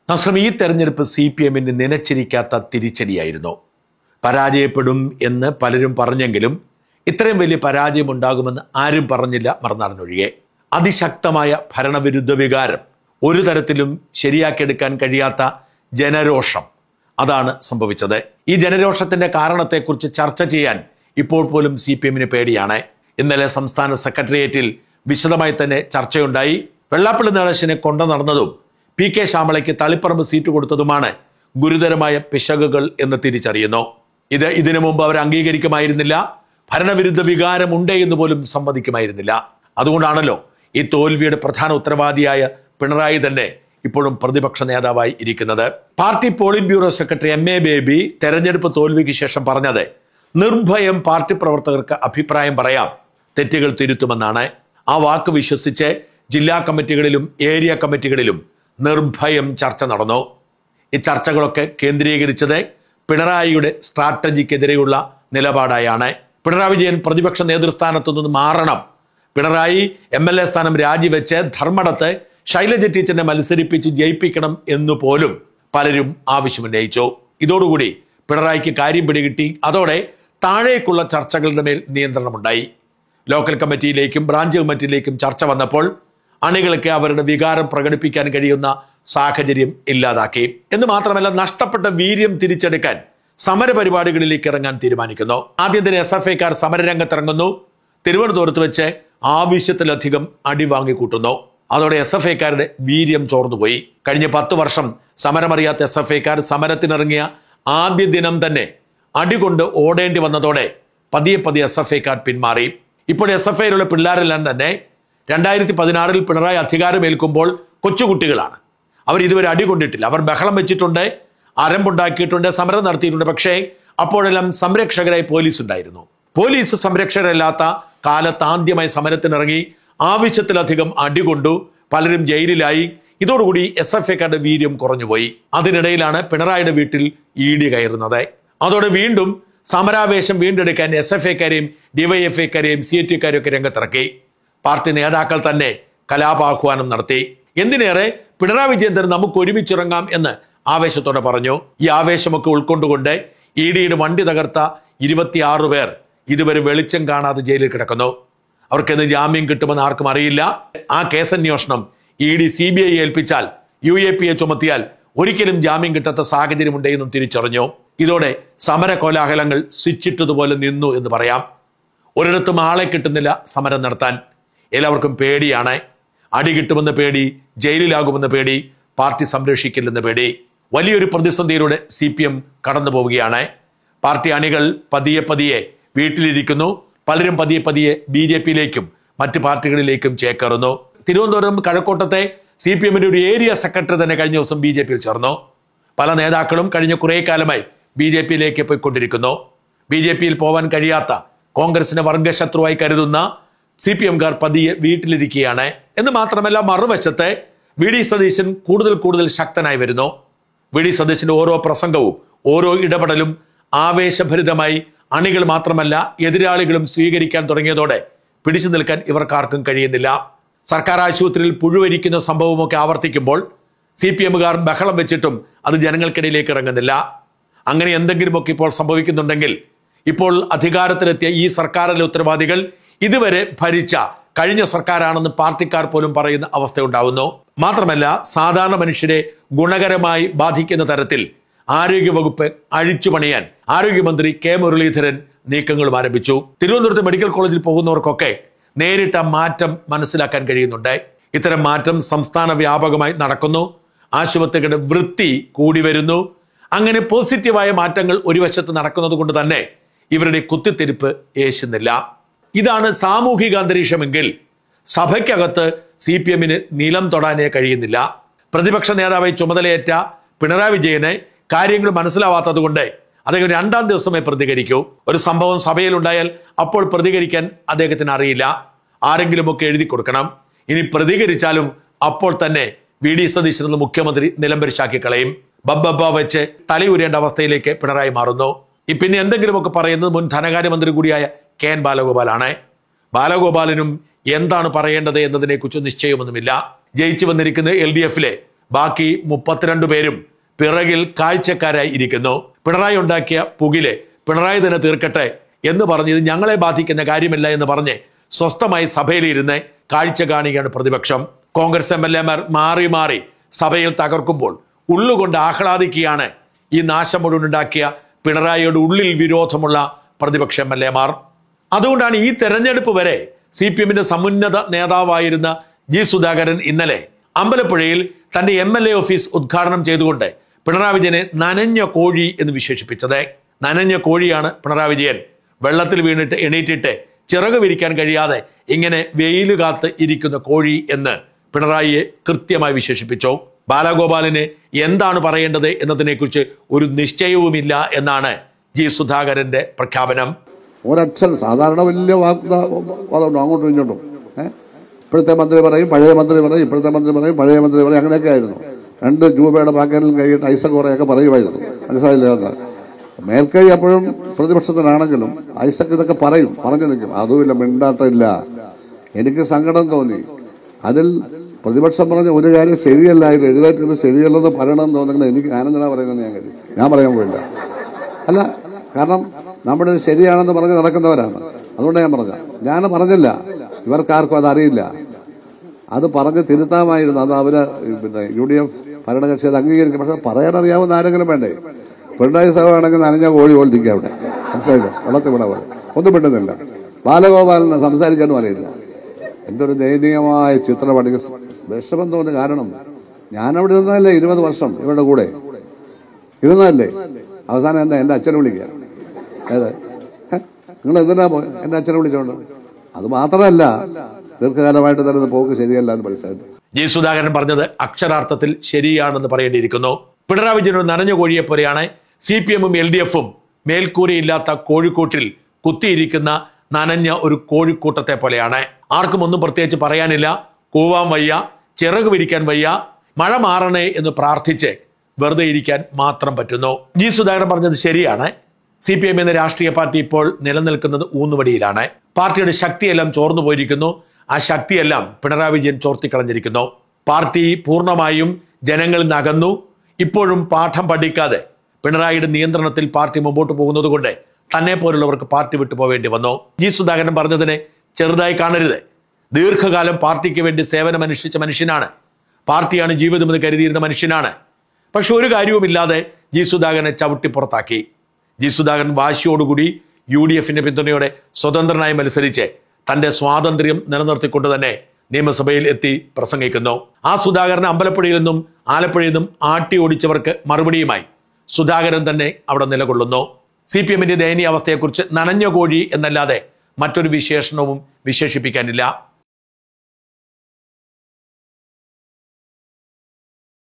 നസ്രം ഈ തെരഞ്ഞെടുപ്പ് C P എമ്മിന് നനച്ചിരിക്കാത്ത തിരിച്ചടിയായിരുന്നു പരാജയപ്പെടും എന്ന് പലരും പറഞ്ഞെങ്കിലും ഇത്രയും വലിയ പരാജയം ഉണ്ടാകുമെന്ന് ആരും പറഞ്ഞില്ല മറുനാടനൊഴികെ അതിശക്തമായ ഭരണവിരുദ്ധ വികാരം ഒരു തരത്തിലും ശരിയാക്കിയെടുക്കാൻ കഴിയാത്ത ജനരോഷം അതാണ് സംഭവിച്ചത് ഈ ജനരോഷത്തിന്റെ കാരണത്തെക്കുറിച്ച് ചർച്ച ചെയ്യാൻ ഇപ്പോൾ പോലും സി പി എമ്മിന് പേടിയാണ് ഇന്നലെ സംസ്ഥാന സെക്രട്ടേറിയറ്റിൽ വിശദമായി തന്നെ ചർച്ചയുണ്ടായി വെള്ളാപ്പള്ളി നടേശനെ കൊണ്ടു നടന്നതും പി കെ ശ്യാമളയ്ക്ക് തളിപ്പറമ്പ് സീറ്റ് കൊടുത്തതുമാണ് ഗുരുതരമായ പിശകുകൾ എന്ന് തിരിച്ചറിയുന്നു ഇത് ഇതിനു മുമ്പ് അവർ അംഗീകരിക്കുമായിരുന്നില്ല ഭരണവിരുദ്ധ വികാരമുണ്ട് എന്ന് പോലും സമ്മതിക്കുമായിരുന്നില്ല അതുകൊണ്ടാണല്ലോ ഈ തോൽവിയുടെ പ്രധാന ഉത്തരവാദിയായ പിണറായി തന്നെ ഇപ്പോഴും പ്രതിപക്ഷ നേതാവായി ഇരിക്കുന്നത് party politburo secretary M A Baby തെരഞ്ഞെടുപ്പ് തോൽവിക്ക് ശേഷം പറഞ്ഞത് നിർഭയം പാർട്ടി പ്രവർത്തകർക്ക് അഭിപ്രായം പറയാം തെറ്റുകൾ തിരുത്തുമെന്നാണ് ആ വാക്ക് വിശ്വസിച്ച് ജില്ലാ കമ്മിറ്റികളിലും ഏരിയ കമ്മിറ്റികളിലും നിർഭയം ചർച്ച നടന്നു ഈ ചർച്ചകളൊക്കെ കേന്ദ്രീകരിച്ചത് പിണറായിയുടെ സ്ട്രാറ്റജിക്കെതിരെയുള്ള നിലപാടായാണ് പിണറായി വിജയൻ പ്രതിപക്ഷ നേതൃസ്ഥാനത്തു നിന്ന് മാറണം പിണറായി എം എൽ എ സ്ഥാനം രാജിവെച്ച് ധർമ്മടത്ത് ശൈലജ ടീച്ചറിനെ മത്സരിപ്പിച്ച് ജയിപ്പിക്കണം എന്നു പോലും പലരും ആവശ്യമുന്നയിച്ചു ഇതോടുകൂടി പിണറായിക്ക് കാര്യം പിടികിട്ടി അതോടെ താഴേക്കുള്ള ചർച്ചകളുടെ മേൽ നിയന്ത്രണമുണ്ടായി ലോക്കൽ കമ്മിറ്റിയിലേക്കും ബ്രാഞ്ച് കമ്മിറ്റിയിലേക്കും ചർച്ച വന്നപ്പോൾ അണികൾക്ക് അവരുടെ വികാരം പ്രകടിപ്പിക്കാൻ കഴിയുന്ന സാഹചര്യം ഇല്ലാതാക്കി എന്ന് മാത്രമല്ല നഷ്ടപ്പെട്ട വീര്യം തിരിച്ചെടുക്കാൻ സമര പരിപാടികളിലേക്ക് ഇറങ്ങാൻ തീരുമാനിക്കുന്നു ആദ്യം തന്നെ എസ് എഫ് ഐക്കാർ സമരരംഗത്തിറങ്ങുന്നു തിരുവനന്തപുരത്ത് വെച്ച് ആവശ്യത്തിലധികം അടി വാങ്ങിക്കൂട്ടുന്നു അതോടെ എസ് എഫ് ഐക്കാരുടെ വീര്യം ചോർന്നുപോയി കഴിഞ്ഞ പത്ത് വർഷം സമരമറിയാത്ത എസ് എഫ് ഐക്കാർ സമരത്തിനിറങ്ങിയ ആദ്യ ദിനം തന്നെ അടികൊണ്ട് ഓടേണ്ടി വന്നതോടെ പതിയെ പതിയെ എസ് എഫ് ഐക്കാർ പിന്മാറി ഇപ്പോൾ എസ് എഫ് ഐയിലുള്ള പിള്ളേരെല്ലാം തന്നെ രണ്ടായിരത്തി പതിനാറിൽ പിണറായി അധികാരമേൽക്കുമ്പോൾ കൊച്ചുകുട്ടികളാണ് അവർ ഇതുവരെ അടി കൊണ്ടിട്ടില്ല അവർ ബഹളം വെച്ചിട്ടുണ്ട് അരമ്പുണ്ടാക്കിയിട്ടുണ്ട് സമരം നടത്തിയിട്ടുണ്ട് പക്ഷേ അപ്പോഴെല്ലാം സംരക്ഷകരായി പോലീസ് ഉണ്ടായിരുന്നു പോലീസ് സംരക്ഷകരല്ലാത്ത കാലത്ത് ആദ്യമായി സമരത്തിനിറങ്ങി ആവശ്യത്തിലധികം അടികൊണ്ടു പലരും ജയിലിലായി ഇതോടുകൂടി എസ് എഫ് ഐക്കാരുടെ വീര്യം കുറഞ്ഞുപോയി അതിനിടയിലാണ് പിണറായിയുടെ വീട്ടിൽ ഇ ഡി കയറുന്നത് അതോടെ വീണ്ടും സമരാവേശം വീണ്ടെടുക്കാൻ എസ് എഫ് ഐക്കാരെയും ഡിവൈഎഫ് ഐക്കാരെയും സി ടി കാരെയും ഒക്കെ രംഗത്തിറക്കി പാർട്ടി നേതാക്കൾ തന്നെ കലാപാഹ്വാനം നടത്തി എന്തിനേറെ പിണറായി വിജയൻ തന്നെ നമുക്ക് ഒരുമിച്ചിറങ്ങാം എന്ന് ആവേശത്തോടെ പറഞ്ഞു ഈ ആവേശമൊക്കെ ഉൾക്കൊണ്ടുകൊണ്ട് ഇ ഡിയുടെ വണ്ടി തകർത്ത ഇരുപത്തിയാറ് പേർ ഇതുവരെ വെളിച്ചം കാണാതെ ജയിലിൽ കിടക്കുന്നു അവർക്കെന്ന് ജാമ്യം കിട്ടുമെന്ന് ആർക്കും അറിയില്ല ആ കേസന്വേഷണം E D C B I ഏൽപ്പിച്ചാൽ യു എ പി എ ചുമത്തിയാൽ ഒരിക്കലും ജാമ്യം കിട്ടാത്ത സാഹചര്യമുണ്ട് എന്നും തിരിച്ചറിഞ്ഞു ഇതോടെ സമര കോലാഹലങ്ങൾ സ്വിച്ചിട്ടതുപോലെ നിന്നു എന്ന് പറയാം ഒരിടത്തും ആളെ കിട്ടുന്നില്ല സമരം നടത്താൻ എല്ലാവർക്കും പേടിയാണ് അടി കിട്ടുമെന്ന പേടി ജയിലിലാകുമെന്ന പേടി പാർട്ടി സംരക്ഷിക്കില്ലെന്ന പേടി വലിയൊരു പ്രതിസന്ധിയിലൂടെ സി പി എം കടന്നു പോവുകയാണ് പാർട്ടി അണികൾ പതിയെ പതിയെ വീട്ടിലിരിക്കുന്നു പലരും പതിയെ പതിയെ ബി ജെ പിയിലേക്കും മറ്റ് പാർട്ടികളിലേക്കും ചേക്കേറുന്നു തിരുവനന്തപുരം കഴക്കൂട്ടത്തെ സി പി എമ്മിന്റെ ഒരു ഏരിയ സെക്രട്ടറി തന്നെ കഴിഞ്ഞ ദിവസം ബി ജെ പിയിൽ ചേർന്നു പല നേതാക്കളും കഴിഞ്ഞ കുറേ കാലമായി ബി ജെ പിയിലേക്ക് പോയിക്കൊണ്ടിരിക്കുന്നു ബി ജെ പിയിൽ പോവാൻ കഴിയാത്ത കോൺഗ്രസിനെ വർഗശത്രുവായി കരുതുന്ന സി പി എംകാർ പതിയെ വീട്ടിലിരിക്കുകയാണ് എന്ന് മാത്രമല്ല മറുവശത്ത് വി ഡി സതീശൻ കൂടുതൽ കൂടുതൽ ശക്തനായി വരുന്നു വി ഡി സതീശന്റെ ഓരോ പ്രസംഗവും ഓരോ ഇടപെടലും ആവേശഭരിതമായി അണികൾ മാത്രമല്ല എതിരാളികളും സ്വീകരിക്കാൻ തുടങ്ങിയതോടെ പിടിച്ചു നിൽക്കാൻ ഇവർക്കാർക്കും കഴിയുന്നില്ല സർക്കാർ ആശുപത്രിയിൽ പുഴുവരിക്കുന്ന സംഭവമൊക്കെ ആവർത്തിക്കുമ്പോൾ സി പി എമ്മുകാർ ബഹളം വെച്ചിട്ടും അത് ജനങ്ങൾക്കിടയിലേക്ക് ഇറങ്ങുന്നില്ല അങ്ങനെ എന്തെങ്കിലുമൊക്കെ ഇപ്പോൾ സംഭവിക്കുന്നുണ്ടെങ്കിൽ ഇപ്പോൾ അധികാരത്തിലെത്തിയ ഈ സർക്കാരിലെ ഉത്തരവാദികൾ ഇതുവരെ ഭരിച്ച കഴിഞ്ഞ സർക്കാരാണെന്ന് പാർട്ടിക്കാർ പോലും പറയുന്ന അവസ്ഥയുണ്ടാവുന്നു മാത്രമല്ല സാധാരണ മനുഷ്യരെ ഗുണകരമായി ബാധിക്കുന്ന തരത്തിൽ ആരോഗ്യവകുപ്പ് അഴിച്ചുപണിയാൻ ആരോഗ്യമന്ത്രി കെ മുരളീധരൻ നീക്കങ്ങളും ആരംഭിച്ചു തിരുവനന്തപുരത്ത് മെഡിക്കൽ കോളേജിൽ പോകുന്നവർക്കൊക്കെ നേരിട്ട മാറ്റം മനസ്സിലാക്കാൻ കഴിയുന്നുണ്ട് ഇത്തരം മാറ്റം സംസ്ഥാന വ്യാപകമായി നടക്കുന്നു ആശുപത്രികളുടെ വൃത്തി കൂടി വരുന്നു അങ്ങനെ പോസിറ്റീവായ മാറ്റങ്ങൾ ഒരു വശത്ത് നടക്കുന്നത് കൊണ്ട് തന്നെ ഇവരുടെ കുത്തിത്തിരിപ്പ് ഏശുന്നില്ല ഇതാണ് സാമൂഹിക അന്തരീക്ഷമെങ്കിൽ സഭയ്ക്കകത്ത് സി പി എമ്മിന് നിലം തൊടാനേ കഴിയുന്നില്ല പ്രതിപക്ഷ നേതാവായി ചുമതലയേറ്റ പിണറായി വിജയനെ കാര്യങ്ങൾ മനസ്സിലാവാത്തത് കൊണ്ട് അദ്ദേഹം രണ്ടാം ദിവസമേ പ്രതികരിക്കൂ ഒരു സംഭവം സഭയിലുണ്ടായാൽ അപ്പോൾ പ്രതികരിക്കാൻ അദ്ദേഹത്തിന് അറിയില്ല ആരെങ്കിലുമൊക്കെ എഴുതി കൊടുക്കണം ഇനി പ്രതികരിച്ചാലും അപ്പോൾ തന്നെ വി ഡി സതീശൻ എന്ന മുഖ്യമന്ത്രി നിലംപരിശാക്കി കളയും ബബ്ബബ്ബ വെച്ച് തലയുരേണ്ട അവസ്ഥയിലേക്ക് പിണറായി മാറുന്നു ഈ പിന്നെ എന്തെങ്കിലുമൊക്കെ പറയുന്നത് മുൻ ധനകാര്യമന്ത്രി കൂടിയായ കെ എൻ ബാലഗോപാലാണ് ബാലഗോപാലനും എന്താണ് പറയേണ്ടത് എന്നതിനെ കുറിച്ച് നിശ്ചയമൊന്നുമില്ല ജയിച്ചു വന്നിരിക്കുന്ന എൽ ഡി എഫിലെ ബാക്കി മുപ്പത്തിരണ്ട് പേരും പിറകിൽ കാഴ്ചക്കാരായി ഇരിക്കുന്നു പിണറായി ഉണ്ടാക്കിയ പുകില് പിണറായി തന്നെ തീർക്കട്ടെ എന്ന് പറഞ്ഞ് ഇത് ഞങ്ങളെ ബാധിക്കുന്ന കാര്യമില്ല എന്ന് പറഞ്ഞ് സ്വസ്ഥമായി സഭയിലിരുന്ന് കാഴ്ച കാണുകയാണ് പ്രതിപക്ഷം കോൺഗ്രസ് എം എൽ എമാർ മാറി മാറി സഭയിൽ തകർക്കുമ്പോൾ ഉള്ളുകൊണ്ട് ആഹ്ലാദിക്കുകയാണ് ഈ നാശം മുഴുവൻ ഉണ്ടാക്കിയ പിണറായിയുടെ ഉള്ളിൽ വിരോധമുള്ള പ്രതിപക്ഷ എം എൽ എമാർ അതുകൊണ്ടാണ് ഈ തെരഞ്ഞെടുപ്പ് വരെ സി പി എമ്മിന്റെ സമുന്നത നേതാവായിരുന്ന ജി സുധാകരൻ ഇന്നലെ അമ്പലപ്പുഴയിൽ തന്റെ എം എൽ എ ഓഫീസ് ഉദ്ഘാടനം ചെയ്തുകൊണ്ട് പിണറായി വിജയനെ നനഞ്ഞ കോഴി എന്ന് വിശേഷിപ്പിച്ചത് നനഞ്ഞ കോഴിയാണ് പിണറായി വിജയൻ വെള്ളത്തിൽ വീണിട്ട് എണീറ്റിട്ട് ചിറക് വിരിക്കാൻ കഴിയാതെ ഇങ്ങനെ വെയിൽ കാത്ത് ഇരിക്കുന്ന കോഴി എന്ന് പിണറായിയെ കൃത്യമായി വിശേഷിപ്പിച്ചു ബാലഗോപാലിന് എന്താണ് പറയേണ്ടത് എന്നതിനെക്കുറിച്ച് ഒരു നിശ്ചയവുമില്ല എന്നാണ് ജി സുധാകരന്റെ പ്രഖ്യാപനം ഒരക്ഷരം സാധാരണ വലിയ വാദമുണ്ടോ അങ്ങോട്ടും ഇങ്ങോട്ടും ഏഹ് ഇപ്പോഴത്തെ മന്ത്രി പറയും പഴയ മന്ത്രി പറയും ഇപ്പോഴത്തെ മന്ത്രി പറയും പഴയ മന്ത്രി പറയും അങ്ങനെയൊക്കെ ആയിരുന്നു രണ്ട് രൂപയുടെ പാക്കറ്റിൽ കൈയിട്ട് ഐസക് കുറേയൊക്കെ പറയുമായിരുന്നു മനസ്സിലായില്ല എന്ന് മേൽക്കൈ എപ്പോഴും പ്രതിപക്ഷത്തിനാണെങ്കിലും ഐസക് ഇതൊക്കെ പറയും പറഞ്ഞു നിൽക്കും അതുമില്ല മിണ്ടാട്ടമില്ല എനിക്ക് സങ്കടം തോന്നി അതിൽ പ്രതിപക്ഷം പറഞ്ഞ ഒരു കാര്യം ശരിയല്ലായിരുന്നു എഴുതാറ്റത് ശരിയല്ലെന്ന് പറയണമെന്ന് തോന്നുന്നത് എനിക്ക് ഞാനെന്തിനാ പറയുന്നത് ഞാൻ കരുതി ഞാൻ പറയാൻ പോയില്ല അല്ല കാരണം നമ്മുടെ ഇത് ശരിയാണെന്ന് പറഞ്ഞ് നടക്കുന്നവരാണ് അതുകൊണ്ട് ഞാൻ പറഞ്ഞ ഞാൻ പറഞ്ഞില്ല ഇവർക്കാർക്കും അതറിയില്ല അത് പറഞ്ഞ് തിരുത്താമായിരുന്നു അത് അവര് പിന്നെ യു ഡി എഫ് ഭരണകക്ഷി അത് അംഗീകരിക്കും പക്ഷെ പറയാൻ അറിയാവുന്ന ആരെങ്കിലും വേണ്ടേ പിണറായി സഭയാണെങ്കിൽ നനഞ്ഞ കോഴി പോലിരിക്കുക അവിടെ മനസ്സിലായില്ല വെള്ളത്തിൽ വിട പോലെ ഒന്നും പെട്ടുന്നില്ല ബാലഗോപാലിന് സംസാരിക്കാനും അറിയില്ല എന്തൊരു ദയനീയമായ ചിത്രമാണ് എനിക്ക് വിഷമം തോന്നുന്ന കാരണം ഞാനവിടെ ഇരുന്നതല്ലേ ഇരുപത് വർഷം ഇവരുടെ കൂടെ ഇരുന്നതല്ലേ അവസാനം എന്താ എന്റെ അച്ഛനെ വിളിക്കുക ഏത് നിങ്ങൾ എന്തിനാ പോയി എന്റെ അച്ഛനെ വിളിച്ചോണ്ട് അത് മാത്രമല്ല ദീർഘകാലമായിട്ട് തരുന്ന പോക്ക് ശരിയല്ല എന്ന് മനസ്സിലായത് ജി സുധാകരൻ പറഞ്ഞത് അക്ഷരാർത്ഥത്തിൽ ശരിയാണെന്ന് പറയേണ്ടിയിരിക്കുന്നു പിണറായി വിജയൻ ഒരു നനഞ്ഞ കോഴിയെ പോലെയാണ് സി പി എമ്മും എൽ ഡി എഫും മേൽക്കൂരയില്ലാത്ത കോഴിക്കൂട്ടിൽ കുത്തിയിരിക്കുന്ന നനഞ്ഞ ഒരു കോഴിക്കൂട്ടത്തെ പോലെയാണ് ആർക്കും ഒന്നും പ്രത്യേകിച്ച് പറയാനില്ല കൂവാൻ വയ്യ ചിറക് വിരിക്കാൻ വയ്യ മഴ മാറണേ എന്ന് പ്രാർത്ഥിച്ച് വെറുതെ ഇരിക്കാൻ മാത്രം പറ്റുന്നു ജി സുധാകരൻ പറഞ്ഞത് ശരിയാണ് സി പി എം എന്ന രാഷ്ട്രീയ പാർട്ടി ഇപ്പോൾ നിലനിൽക്കുന്നത് ഊന്നുവടിയിലാണ് പാർട്ടിയുടെ ശക്തിയെല്ലാം ചോർന്നു പോയിരിക്കുന്നു ആ ശക്തിയെല്ലാം പിണറായി വിജയൻ ചോർത്തിക്കളഞ്ഞിരിക്കുന്നു പാർട്ടി പൂർണ്ണമായും ജനങ്ങളിൽ നിന്ന് അകന്നു ഇപ്പോഴും പാഠം പഠിക്കാതെ പിണറായിയുടെ നിയന്ത്രണത്തിൽ പാർട്ടി മുമ്പോട്ട് പോകുന്നത് കൊണ്ട് തന്നെ പോലുള്ളവർക്ക് പാർട്ടി വിട്ടു പോവേണ്ടി വന്നു ജി സുധാകരൻ പറഞ്ഞതിനെ ചെറുതായി കാണരുത് ദീർഘകാലം പാർട്ടിക്ക് വേണ്ടി സേവനമനുഷ്ഠിച്ച മനുഷ്യനാണ് പാർട്ടിയാണ് ജീവിതമെന്ന് കരുതിയിരുന്ന മനുഷ്യനാണ് പക്ഷെ ഒരു കാര്യവുമില്ലാതെ ജി സുധാകരനെ ചവിട്ടി പുറത്താക്കി ജി സുധാകരൻ വാശിയോടുകൂടി യു ഡി എഫിന്റെ പിന്തുണയോടെ സ്വതന്ത്രനായി മത്സരിച്ച് തന്റെ സ്വാതന്ത്ര്യം നിലനിർത്തിക്കൊണ്ട് തന്നെ നിയമസഭയിൽ എത്തി പ്രസംഗിക്കുന്നു ആ സുധാകരൻ അമ്പലപ്പുഴയിൽ നിന്നും ആലപ്പുഴയിൽ നിന്നും ആട്ടി ഓടിച്ചവർക്ക് മറുപടിയുമായി സുധാകരൻ തന്നെ അവിടെ നിലകൊള്ളുന്നു സി പി എമ്മിന്റെ ദയനീയ അവസ്ഥയെക്കുറിച്ച് നനഞ്ഞ കോഴി എന്നല്ലാതെ മറ്റൊരു വിശേഷണവും വിശേഷിപ്പിക്കാനില്ല